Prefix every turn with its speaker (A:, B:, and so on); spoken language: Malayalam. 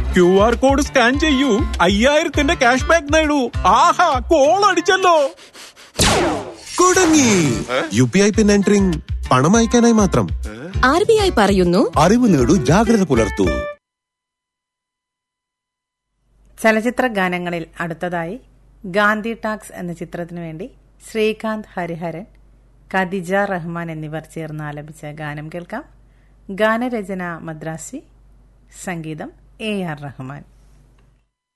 A: ക്യു ആർ കോഡ് സ്കാൻ ചെയ്യൂ അയ്യായിരത്തിന്റെ ക്യാഷ് ബാക്ക് നേടൂ ആഹാ കോൾ അടിച്ചല്ലോ
B: കുടുങ്ങി U P I PIN entering പണം അയക്കാനായി മാത്രം
C: ആർ ബി ഐ പറയുന്നു
B: അറിവ് നേടൂ ജാഗ്രത പുലർത്തൂ
D: ചലച്ചിത്ര ഗാനങ്ങളിൽ അടുത്തതായി ഗാന്ധി ടാക്സ് എന്ന ചിത്രത്തിനു വേണ്ടി ശ്രീകാന്ത് ഹരിഹരൻ ഖദിജ റഹ്മാൻ എന്നിവർ ചേർന്ന് ആലപിച്ച ഗാനം കേൾക്കാം ഗാനരചന മദ്രാസി സംഗീതം എ ആർ റഹ്മാൻ